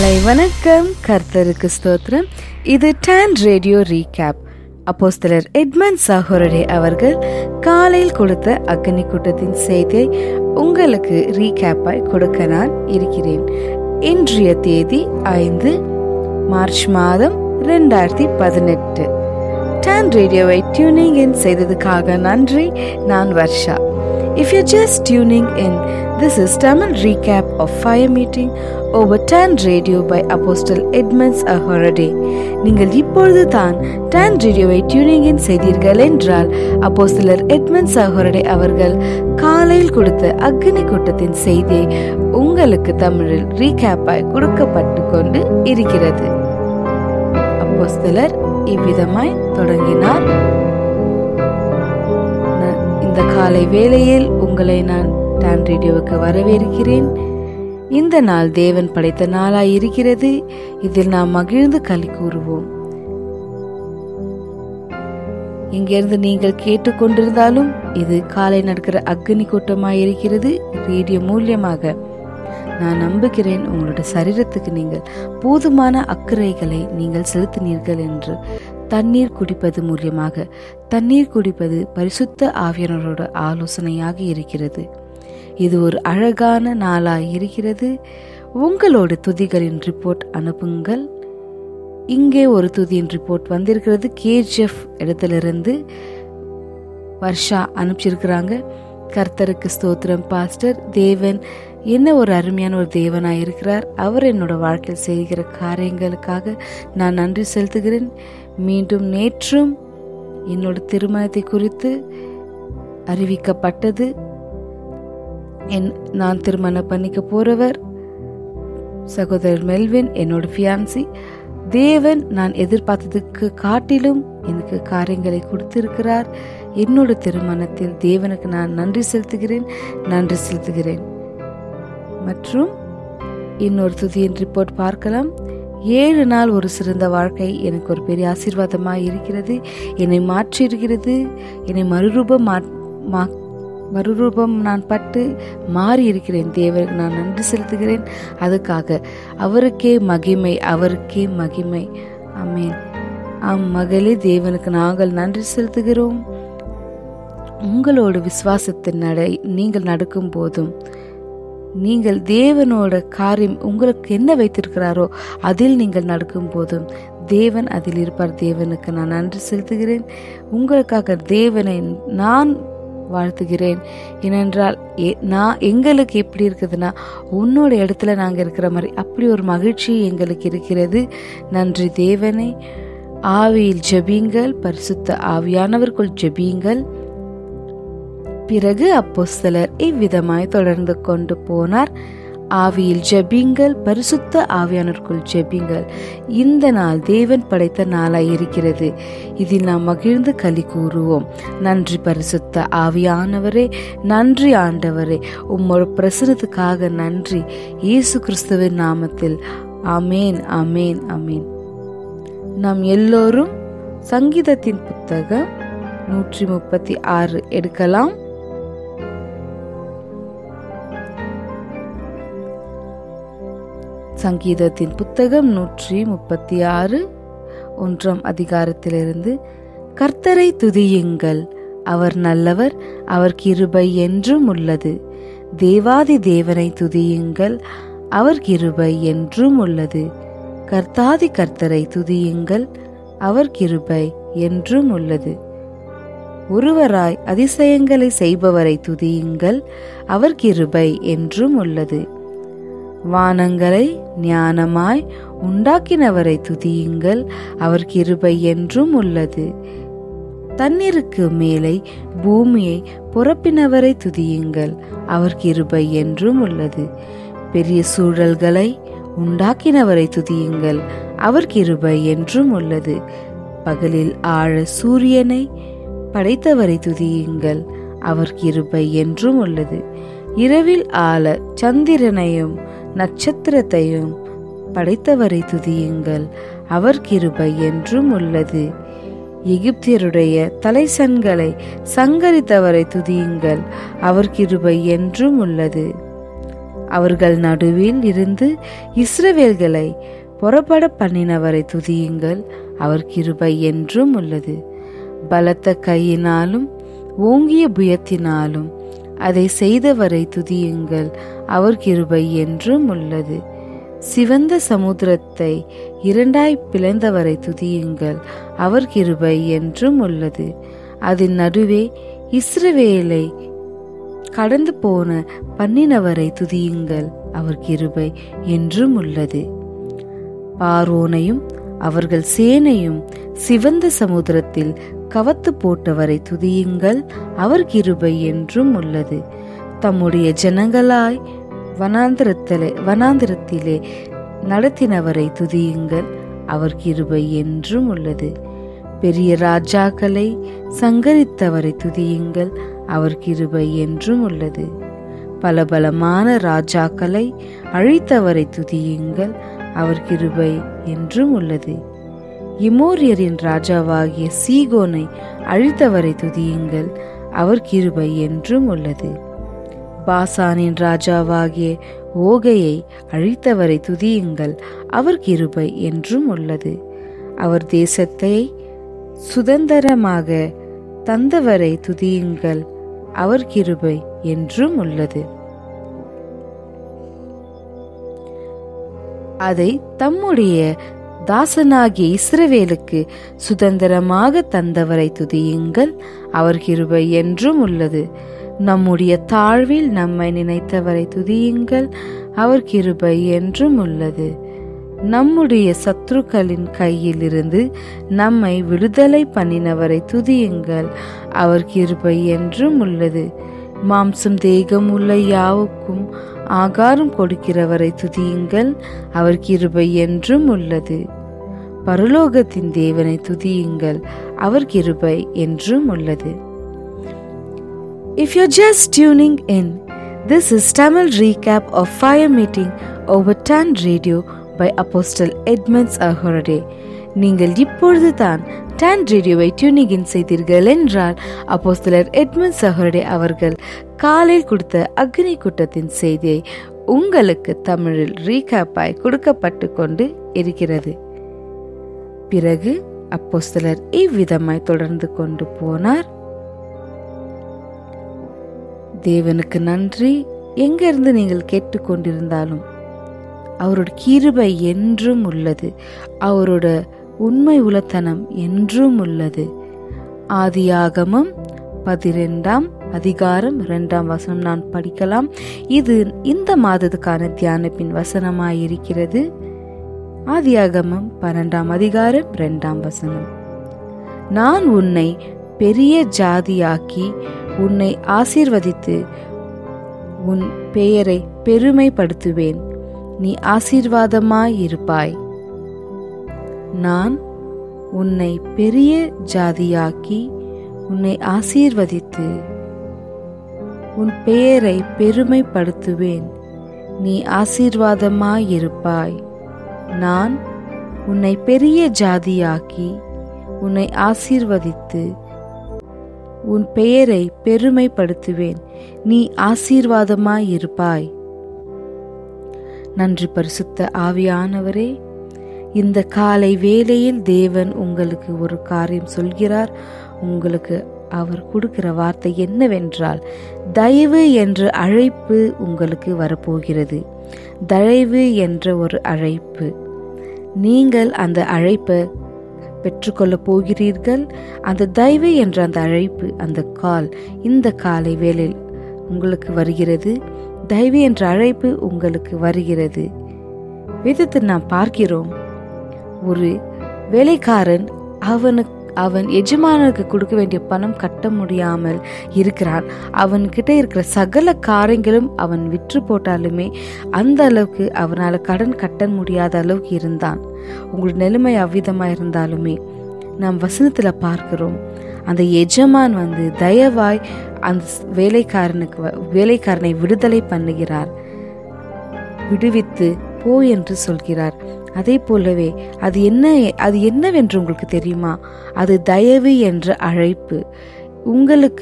Hi வணக்கம் கர்த்தருக்கு ஸ்தோத்திரம் இது டான் ரேடியோ ரீகேப் அப்போஸ்தலர் எட்மண்ட் சாஹோரடே அவர்கள் காலையில் கொடுத்த அக்னி கூட்டத்தின் செய்தியை உங்களுக்கு ரீகேப்பாய் கொடுக்க நான் இருக்கிறேன் இன்றைய தேதி ஐந்து மார்ச் மாதம் ரெண்டாயிரத்தி பதினெட்டு டான் ரேடியோவை டியூனிங் இன் செய்ததுக்காக நன்றி நான் Varsha If you're just tuning in, this is Tamil recap of Fire Meeting over Tan Radio by Apostle Edmonds Ahorade. நீங்கள் இப்பொழுது தான் டான் ரேடியோவை டியூனிங் இன் செய்தீர்கள் என்றால் அப்போஸ்தலர் எட்மண்ட்ஸ் அஹோரடே அவர்கள் காலையில் கொடுத்த அக்னி கூட்டத்தின் செய்தியை உங்களுக்கு தமிழில் ரீகேப்பாய் கொடுக்கப்பட்டு கொண்டு இருக்கிறது அப்போஸ்தலர் இவ்விதமாய் தொடங்கினார் ந- இந்த காலை வேளையில் உங்களை நான் டான் ரேடியோவுக்கு வரவேற்கிறேன் இந்த நாள் தேவன் படைத்த நாளாய் இருக்கிறது இதில் நாம் மகிழ்ந்து களி கூறுவோம் இங்கிருந்து நீங்கள் கேட்டுக்கொண்டிருந்தாலும் இது காலை நடக்கிற அக்னி கூட்டமாய் இருக்கிறது ரேடியோ மூலியமாக நான் நம்புகிறேன் உங்களோட சரீரத்துக்கு நீங்கள் போதுமான அக்கறைகளை நீங்கள் செலுத்தினீர்கள் என்று தண்ணீர் குடிப்பது மூலியமாக தண்ணீர் குடிப்பது பரிசுத்த ஆவியனரோட ஆலோசனையாக இருக்கிறது இது ஒரு அழகான நாளாய் இருக்கிறது உங்களோட துதிகளின் ரிப்போர்ட் அனுப்புங்கள் இங்கே ஒரு துதியின் ரிப்போர்ட் வந்திருக்கிறது கேஜிஎஃப் இடத்திலிருந்து வர்ஷா அனுப்பிச்சிருக்கிறாங்க கர்த்தருக்கு ஸ்தோத்திரம் பாஸ்டர் தேவன் என்ன ஒரு அருமையான ஒரு தேவனாய் இருக்கிறார் அவர் என்னோட வாழ்க்கையில் செய்கிற காரியங்களுக்காக நான் நன்றி செலுத்துகிறேன் மீண்டும் நேற்றும் என்னோட திருமணத்தை குறித்து அறிவிக்கப்பட்டது என் நான் திருமணம் பண்ணிக்க போறவர் சகோதரர் மெல்வின் என்னோட ஃபியான்சி தேவன் நான் எதிர்பார்த்ததுக்கு காட்டிலும் எனக்கு காரியங்களை கொடுத்திருக்கிறார் என்னோட திருமணத்தில் தேவனுக்கு நான் நன்றி செலுத்துகிறேன் நன்றி செலுத்துகிறேன் மற்றும் இன்னொரு துதியின் ரிப்போர்ட் பார்க்கலாம் ஏழு நாள் ஒரு சிறந்த வாழ்க்கை எனக்கு ஒரு பெரிய ஆசீர்வாதமாக இருக்கிறது என்னை மாற்றி இருக்கிறது என்னை மறுரூபம் மா- மா- மறுரூபம் நான் பட்டு மாறி இருக்கிறேன் தேவருக்கு நான் நன்றி செலுத்துகிறேன் அதுக்காக அவருக்கே மகிமை அவருக்கே மகிமை ஆமென் ஆம் மகளே தேவனுக்கு நாங்கள் நன்றி செலுத்துகிறோம் உங்களோட விசுவாசத்தின் நடை நீங்கள் நடக்கும் போதும் நீங்கள் தேவனோட காரியம் உங்களுக்கு என்ன வைத்திருக்கிறாரோ அதில் நீங்கள் நடக்கும் போதும் தேவன் அதில் இருப்பார் தேவனுக்கு நான் நன்றி செலுத்துகிறேன் உங்களுக்காக தேவனை நான் வாழ்த்துகிறேன் ஏனென்றால் எ- நான் எங்களுக்கு எப்படி இருக்குதுன்னா உன்னோட இடத்துல நாங்கள் இருக்கிற மாதிரி அப்படி ஒரு மகிழ்ச்சி எங்களுக்கு இருக்கிறது நன்றி தேவனே ஆவியில் ஜெபியுங்கள் பரிசுத்த ஆவியானவருக்குள் ஜெபியுங்கள் பிறகு அப்போஸ்தலர் இவ்விதமாய் தொடர்ந்து கொண்டு போனார் ஆவியில் ஜெபிங்கள் பரிசுத்த ஆவியானருக்குள் ஜெபிங்கள் இந்த நாள் தேவன் படைத்த நாளாய் இருக்கிறது இதில் நாம் மகிழ்ந்து களி கூறுவோம் நன்றி பரிசுத்த ஆவியானவரே நன்றி ஆண்டவரே உம்மோட பிரசனத்துக்காக நன்றி இயேசு கிறிஸ்துவின் நாமத்தில் ஆமேன் ஆமேன் ஆமேன் நாம் எல்லோரும் சங்கீதத்தின் புத்தகம் நூற்றி முப்பத்தி ஆறு எடுக்கலாம் சங்கீதத்தின் புத்தகம் நூற்றி முப்பத்தி ஆறு ஒன்றாம் அதிகாரத்திலிருந்து கர்த்தரை துதியுங்கள் அவர் நல்லவர் அவர் கிருபை என்றும் உள்ளது தேவாதி தேவனை துதியுங்கள் அவர் கிருபை என்றும் உள்ளது கர்த்தாதி கர்த்தரை துதியுங்கள் அவர் கிருபை என்றும் உள்ளது ஒருவராய் அதிசயங்களை செய்பவரை துதியுங்கள் அவர் கிருபை என்றும் உள்ளது வானங்களை ஞானமாய் உண்டாக்கினவரை துதியுங்கள் அவர் கிருபை என்றும் உள்ளது தண்ணீருக்கு மேலே பூமியை புறப்பினவரை துதியுங்கள் அவர் கிருபை என்றும் உள்ளது பெரிய சூழல்களை உண்டாக்கினவரை துதியுங்கள் அவர் கிருபை என்றும் உள்ளது பகலில் ஆழ சூரியனை படைத்தவரை துதியுங்கள் அவர் கிருபை என்றும் உள்ளது இரவில் ஆள சந்திரனையும் நட்சத்திரத்தையும் படைத்தவரை துதியுங்கள் அவர் கிருபை என்றும் உள்ளது எகிப்தியருடைய தலைசன்களை சங்கரித்தவரை துதியுங்கள் அவர் கிருபை என்றும் உள்ளது அவர்கள் நடுவில் இருந்து இஸ்ரவேல்களை புறப்பட பண்ணினவரை துதியுங்கள் அவர் கிருபை என்றும் உள்ளது பலத்த கையினாலும் ஓங்கிய புயத்தினாலும் அதை செய்தவரை துதியுங்கள் அவர் கிருபை என்றும் உள்ளது சிவந்த சமுத்திரத்தை இரண்டாய் பிளந்தவரை துதியுங்கள் அவர் கிருபை என்றும் உள்ளது அதன் நடுவே இஸ்ரவேலை கடந்து போன பண்ணினவரை துதியுங்கள் அவர் கிருபை என்றும் உள்ளது பார்வோனையும் அவர்கள் சேனையும் சிவந்த சமுத்திரத்தில் கவத்து போட்டவரை துதியுங்கள் அவர் கிருபை என்றும் உள்ளது தம்முடைய ஜனங்களாய் வனாந்திரத்திலே வனாந்திரத்திலே நடத்தினவரை துதியுங்கள் அவர் கிருபை என்றும் உள்ளது பெரிய ராஜாக்களை சங்கரித்தவரை துதியுங்கள் அவர் கிருபை என்றும் உள்ளது பலபலமான ராஜாக்களை அழித்தவரை துதியுங்கள் அவர் கிருபை என்றும் உள்ளது இமோரியரின் ராஜாவாகிய சீகோனை அழித்தவரை துதியுங்கள் அவர் கிருபை என்றும் உள்ளது பாசானின் ராஜாவாகிய ஓகையை அழித்தவரை துதியுங்கள் அவர் கிருபை என்றும் உள்ளது அவர் தேசத்தை சுதந்திரமாக தந்தவரை துதியுங்கள் அவர் கிருபை என்றும் உள்ளது அதை தம்முடைய தாசனாகிய இஸ்ரவேலுக்கு சுதந்திரமாக தந்தவரை துதியுங்கள் அவர் கிருபை என்றும் உள்ளது நம்முடைய தாழ்வில் நம்மை நினைத்தவரை துதியுங்கள் அவர் கிருபை என்றும் உள்ளது நம்முடைய சத்துருக்களின் கையில் இருந்து நம்மை விடுதலை பண்ணினவரை துதியுங்கள் அவர் கிருபை என்றும் உள்ளது மாம்சம் தேகம் உள்ள யாவுக்கும் ஆகாரம் கொடுக்கிறவரை துதியுங்கள் அவர் கிருபை என்றும் உள்ளது பரலோகத்தின் தேவனை துதியுங்கள் அவர் கிருபை என்றும் உள்ளது If you're just tuning in, this is Tamil recap of Fire Meeting over Tan Radio by Apostle Edmunds Ahorade. நீங்கள் இப்பொழுது தான் டான் ரேடியோவை டியூனிங் இன் செய்தீர்கள் என்றால் அப்போஸ்தலர் எட்மண்ட் சஹரடே அவர்கள் காலையில் கொடுத்த அக்னி கூட்டத்தின் செய்தியை உங்களுக்கு தமிழில் ரீகேப்பாய் கொடுக்கப்பட்டு கொண்டு இருக்கிறது பிறகு அப்போஸ்தலர் இவ்விதமாய் தொடர்ந்து கொண்டு போனார் தேவனுக்கு நன்றி எங்கிருந்து நீங்கள் கேட்டுக்கொண்டிருந்தாலும் அவரோட கிருபை என்றும் உள்ளது அவரோட உண்மை உலத்தனம் என்றும் உள்ளது ஆதியாகமம் பதிரெண்டாம் அதிகாரம் இரண்டாம் வசனம் நான் படிக்கலாம் இது இந்த மாதத்துக்கான தியானப்பின் வசனமாயிருக்கிறது ஆதியாகமம் பன்னெண்டாம் அதிகாரம் இரண்டாம் வசனம் நான் உன்னை பெரிய ஜாதியாக்கி உன்னை ஆசீர்வதித்து உன் பெயரை பெருமைப்படுத்துவேன் நீ ஆசீர்வாதமாயிருப்பாய் நான் உன்னை பெரிய ஜாதியாக்கி உன்னை ஆசீர்வதித்து உன் பெயரை பெருமைப்படுத்துவேன் நீ ஆசீர்வாதமாயிருப்பாய் நான் உன்னை பெரிய ஜாதியாக்கி உன்னை ஆசீர்வதித்து உன் பெயரை பெருமைப்படுத்துவேன் நீ ஆசீர்வாதமாயிருப்பாய் நன்றி பரிசுத்த ஆவியானவரே இந்த காலை வேளையில் தேவன் உங்களுக்கு ஒரு காரியம் சொல்கிறார் உங்களுக்கு அவர் கொடுக்கிற வார்த்தை என்னவென்றால் தயவு என்ற அழைப்பு உங்களுக்கு வரப்போகிறது தயவு என்ற ஒரு அழைப்பு நீங்கள் அந்த அழைப்பை பெற்றுக்கொள்ள போகிறீர்கள் அந்த தயவு என்ற அந்த அழைப்பு அந்த கால் இந்த காலை வேளையில் உங்களுக்கு வருகிறது தயவு என்ற அழைப்பு உங்களுக்கு வருகிறது வேதத்தில் நாம் பார்க்கிறோம் ஒரு வேலைக்காரன் அவனுக்கு அவன் எஜமானனுக்கு கொடுக்க வேண்டிய பணம் கட்ட முடியாமல் இருக்கிறான் அவன்கிட்ட இருக்கிற சகல காரியங்களும் அவன் விற்று போட்டாலுமே அந்த அளவுக்கு அவனால் கடன் கட்ட முடியாத அளவுக்கு இருந்தான் உங்களோட நிலைமை அவ்விதமாக இருந்தாலுமே நாம் வசனத்தில் பார்க்கிறோம் அந்த எஜமான் வந்து தயவாய் அந்த வேலைக்காரனுக்கு வேலைக்காரனை விடுதலை பண்ணுகிறார் விடுவித்து போ என்று சொல்கிறார் அதே போலவே அது என்ன அது என்னவென்று உங்களுக்கு தெரியுமா அது தயவு என்ற அழைப்பு உங்களுக்கு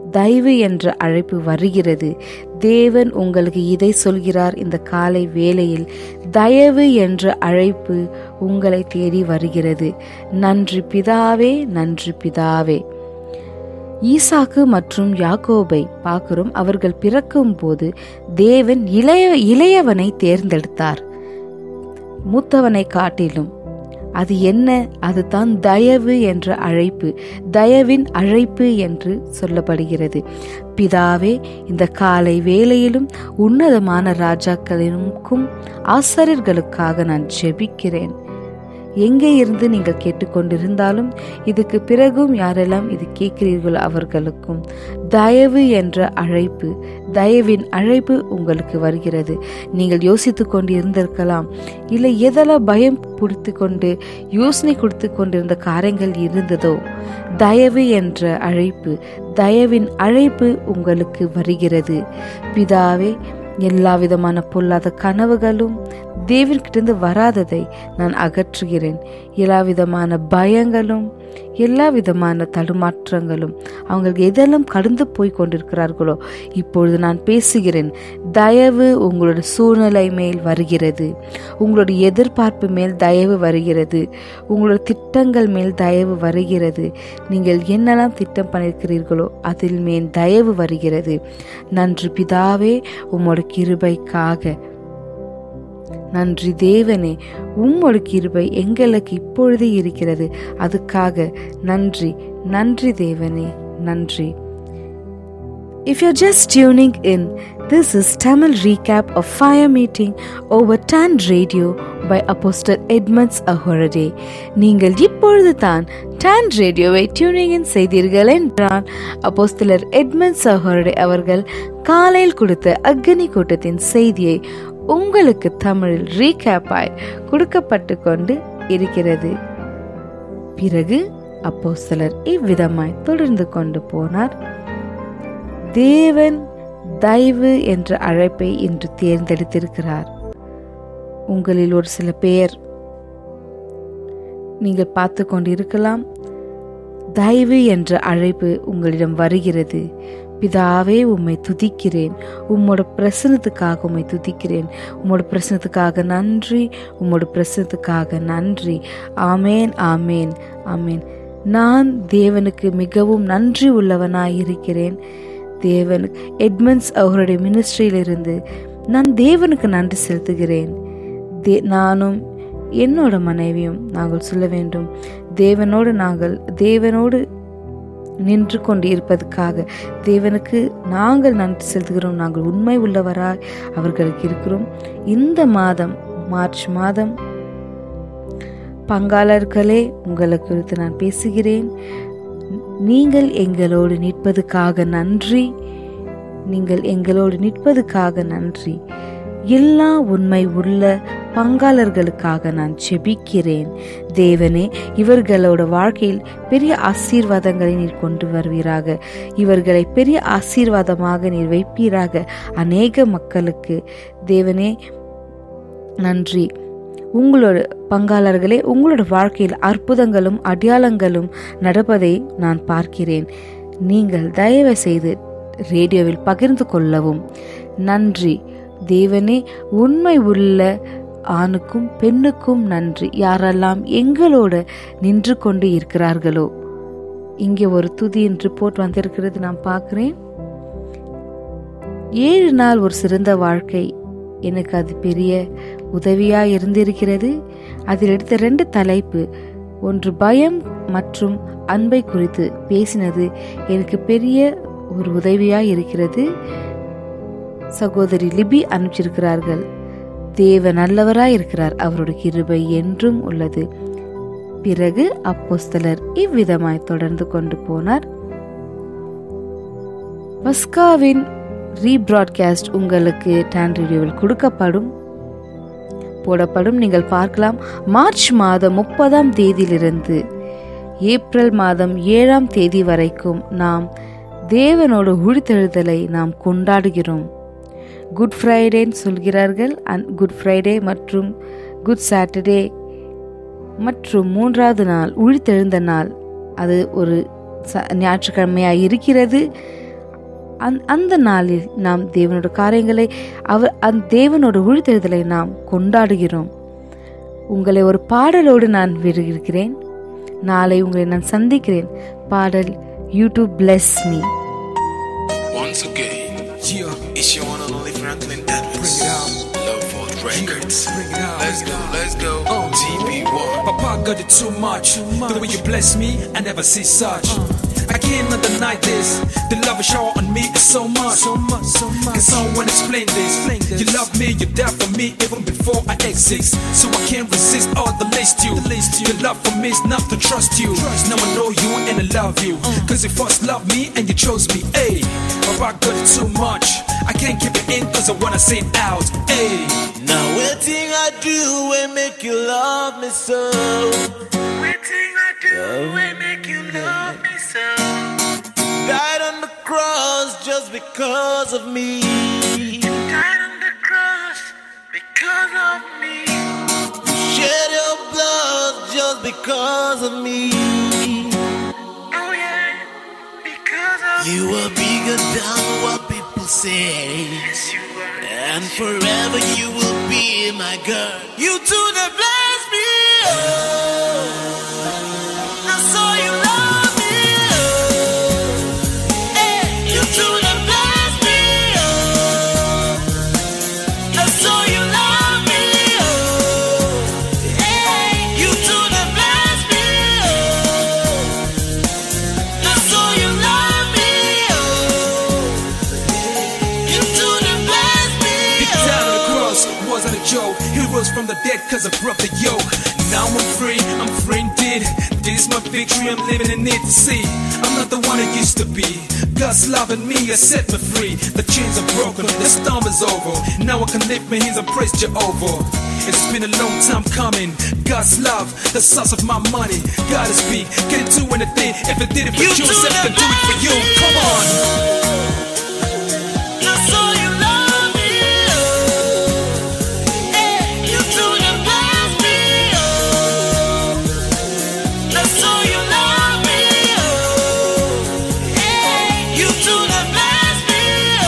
தயவு என்ற அழைப்பு வருகிறது தேவன் உங்களுக்கு இதை சொல்கிறார் இந்த காலை வேளையில் தயவு என்ற அழைப்பு உங்களை தேடி வருகிறது நன்றி பிதாவே நன்றி பிதாவே ஈசாக்கு மற்றும் யாக்கோபை பார்க்கிறோம் அவர்கள் பிறக்கும் போது தேவன் இளைய இளையவனை தேர்ந்தெடுத்தார் மூத்தவனை காட்டிலும் அது என்ன அதுதான் தயவு என்ற அழைப்பு தயவின் அழைப்பு என்று சொல்லப்படுகிறது பிதாவே இந்த காலை வேளையிலும் உன்னதமான ராஜாக்களினுக்கும் ஆசிரியர்களுக்காக நான் ஜெபிக்கிறேன் எங்கே இருந்து நீங்கள் கேட்டுக்கொண்டிருந்தாலும் இதுக்கு பிறகும் யாரெல்லாம் இது கேட்கிறீர்களோ அவர்களுக்கும் தயவு என்ற அழைப்பு தயவின் அழைப்பு உங்களுக்கு வருகிறது நீங்கள் யோசித்து கொண்டு இருந்திருக்கலாம் இல்லை எதெல்லாம் பயம் பிடித்து கொண்டு யோசனை கொடுத்து கொண்டிருந்த காரியங்கள் இருந்ததோ தயவு என்ற அழைப்பு தயவின் அழைப்பு உங்களுக்கு வருகிறது பிதாவே எல்லா விதமான பொல்லாத கனவுகளும் தேவன்கிட்டருந்து வராததை நான் அகற்றுகிறேன் எல்லா விதமான பயங்களும் எல்லா விதமான தடுமாற்றங்களும் அவங்களுக்கு எதெல்லாம் கடந்து போய் கொண்டிருக்கிறார்களோ இப்பொழுது நான் பேசுகிறேன் தயவு உங்களோட சூழ்நிலை மேல் வருகிறது உங்களுடைய எதிர்பார்ப்பு மேல் தயவு வருகிறது உங்களோட திட்டங்கள் மேல் தயவு வருகிறது நீங்கள் என்னெல்லாம் திட்டம் பண்ணியிருக்கிறீர்களோ அதில் மேல் தயவு வருகிறது நன்றி பிதாவே உம்மோட கிருபைக்காக நன்றி தேவனே உம்மோட கிருபை எங்களுக்கு இப்பொழுதே இருக்கிறது அதுக்காக நன்றி நன்றி தேவனே நன்றி If you're just tuning in, this is Tamil recap of Fire Meeting over Tan Radio by Apostle Edmunds Ahorade. நீங்கள் இப்பொழுது தான் டான் ரேடியோவை டியூனிங் இன் செய்தீர்கள் என்றால் அப்போஸ்தலர் எட்மண்ட்ஸ் அஹோரடே அவர்கள் காலையில் கொடுத்த அக்னி கூட்டத்தின் செய்தியை உங்களுக்கு தமிழில் ரீகேப்பாய் கொடுக்கப்பட்டு கொண்டு இருக்கிறது பிறகு அப்போ சிலர் இவ்விதமாய் தொடர்ந்து கொண்டு போனார் தேவன் தயவு என்ற அழைப்பை இன்று தேர்ந்தெடுத்திருக்கிறார் உங்களில் ஒரு சில பேர் நீங்கள் பார்த்து கொண்டிருக்கலாம் தயவு என்ற அழைப்பு உங்களிடம் வருகிறது பிதாவே உம்மை துதிக்கிறேன் உம்மோட பிரசனத்துக்காக உம்மை துதிக்கிறேன் உம்மோட பிரசனத்துக்காக நன்றி உம்மோட பிரசனத்துக்காக நன்றி ஆமேன் ஆமேன் ஆமேன் நான் தேவனுக்கு மிகவும் நன்றி உள்ளவனாய் இருக்கிறேன் தேவன் எட்மண்ட்ஸ் அவருடைய மினிஸ்ட்ரியிலிருந்து நான் தேவனுக்கு நன்றி செலுத்துகிறேன் தே நானும் என்னோட மனைவியும் நாங்கள் சொல்ல வேண்டும் தேவனோடு நாங்கள் தேவனோடு நின்று கொண்டு இருப்பதற்காக தேவனுக்கு நாங்கள் நன்றி செலுத்துகிறோம் நாங்கள் உண்மை உள்ளவராய் அவர்களுக்கு இருக்கிறோம் இந்த மாதம் மார்ச் மாதம் பங்காளர்களே உங்களுக்கு குறித்து நான் பேசுகிறேன் நீங்கள் எங்களோடு நிற்பதுக்காக நன்றி நீங்கள் எங்களோடு நிற்பதுக்காக நன்றி எல்லா உண்மை உள்ள பங்காளர்களுக்காக நான் செபிக்கிறேன் தேவனே இவர்களோட வாழ்க்கையில் பெரிய ஆசீர்வாதங்களை நீர் கொண்டு வருவீராக இவர்களை பெரிய ஆசீர்வாதமாக நீர் வைப்பீராக அநேக மக்களுக்கு தேவனே நன்றி உங்களோட பங்காளர்களே உங்களோட வாழ்க்கையில் அற்புதங்களும் அடையாளங்களும் நடப்பதை நான் பார்க்கிறேன் நீங்கள் தயவு செய்து ரேடியோவில் பகிர்ந்து கொள்ளவும் நன்றி தேவனே உண்மை உள்ள ஆணுக்கும் பெண்ணுக்கும் நன்றி யாரெல்லாம் எங்களோட நின்று கொண்டு இருக்கிறார்களோ இங்கே ஒரு துதியின் ரிப்போர்ட் வந்திருக்கிறது நான் பார்க்கிறேன் ஏழு நாள் ஒரு சிறந்த வாழ்க்கை எனக்கு அது பெரிய உதவியா இருந்திருக்கிறது அதில் எடுத்த ரெண்டு தலைப்பு ஒன்று பயம் மற்றும் அன்பை குறித்து பேசினது எனக்கு பெரிய ஒரு உதவியா இருக்கிறது சகோதரி லிபி அனுப்பிச்சிருக்கிறார்கள் தேவ நல்லவராய் இருக்கிறார் அவருடைய கிருபை என்றும் உள்ளது பிறகு அப்போஸ்தலர் இவ்விதமாய் தொடர்ந்து கொண்டு போனார் பஸ்காவின் ரீப்ராட்காஸ்ட் உங்களுக்கு டான் ரேடியோவில் கொடுக்கப்படும் போடப்படும் நீங்கள் பார்க்கலாம் மார்ச் மாதம் முப்பதாம் தேதியிலிருந்து ஏப்ரல் மாதம் ஏழாம் தேதி வரைக்கும் நாம் தேவனோட உழித்தெழுதலை நாம் கொண்டாடுகிறோம் குட் ஃப்ரைடேன்னு சொல்கிறார்கள் அண்ட் குட் ஃப்ரைடே மற்றும் குட் சாட்டர்டே மற்றும் மூன்றாவது நாள் உழித்தெழுந்த நாள் அது ஒரு ஞாயிற்றுக்கிழமையாக இருக்கிறது அந் அந்த நாளில் நாம் தேவனோட காரியங்களை அவர் அந்த தேவனோட உழித்தெழுதலை நாம் கொண்டாடுகிறோம் உங்களை ஒரு பாடலோடு நான் விடுகிறேன் நாளை உங்களை நான் சந்திக்கிறேன் பாடல் YouTube plus me Once again, Yeah, it's your one and only Franklin Edwards. bring it out. Love for Records. Bring it out. Let's go, let's go. Uh. TB1. Papa got it too much. The way you bless me, I never see such. I cannot deny this. The love you shower on me is so much. So much, so much. Can someone explain this? You love me, you're there for me even before I exist. So I can't resist all the list you. Your love for me is not to trust you. Now I know you and I love you. Cause you first loved me and you chose me. Hey, Papa got it too much. I can't keep it in cause I wanna say it out. Hey. Now waiting I do will make you love me so. Waiting I do will make you love me so. Died on the cross just because of me. Died on the cross because of me. Shed your blood just because of me. Oh yeah, because of you are bigger than what people say. Yes, you are. And forever you will be my girl. You do the bless me. Oh. I saw you love me. Oh. Hey, you do the bless me. Oh. I saw you love me. Oh. Hey, you do the bless me. Oh. I saw you love me. Oh. You do the bless me. He died on the cross, wasn't a joke. He rose from the dead cause I broke the yoke. Now I'm free, I'm free indeed. This is my victory, I'm living in it to see. I'm not the one I used to be. God's loving me, has set me free. The chains are broken, the storm is over. Now I can lift my hands and praise Jehovah. It's been a long time coming. God's love, the source of my money. Gotta speak, can't do anything. If it did it for You you, do so I the can do it for you. best. Come on. I saw you love me. Oh. Hey, you do the bless me. Oh. I saw you love me. Oh. Hey, you do the bless me.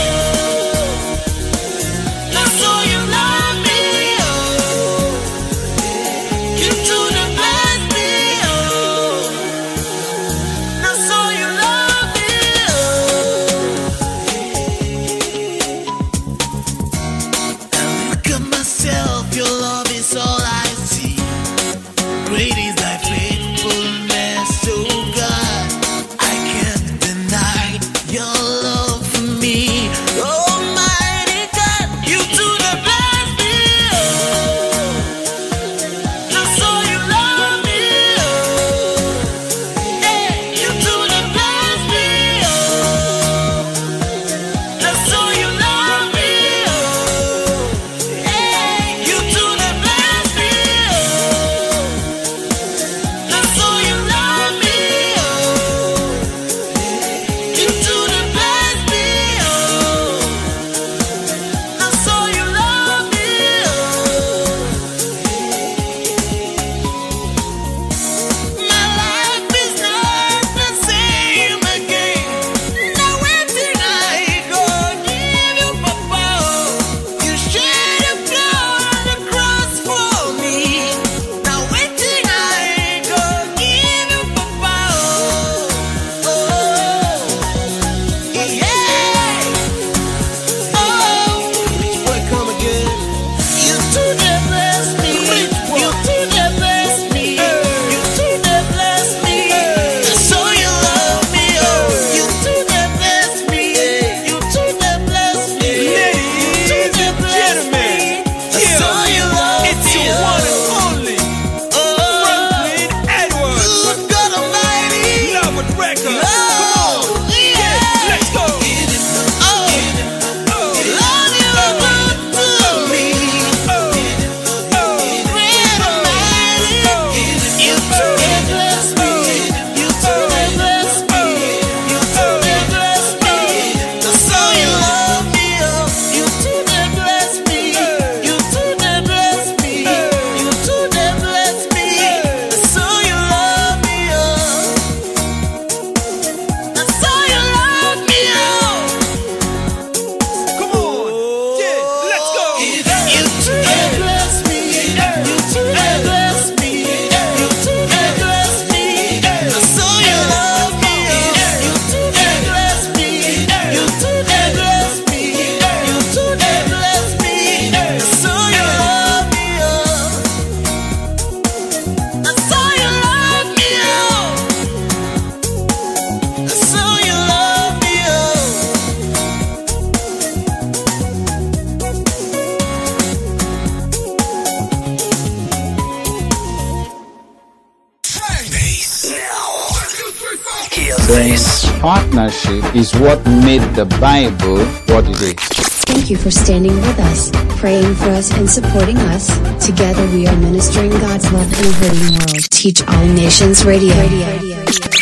Oh. I saw you love me. Oh. You do the bless me. Oh. I saw you love me. Oh. This partnership is what made the Bible what it is. Thank you for standing with us, praying for us, and supporting us. Together we are ministering God's love in a hurting world. Teach All Nations Radio. Radio.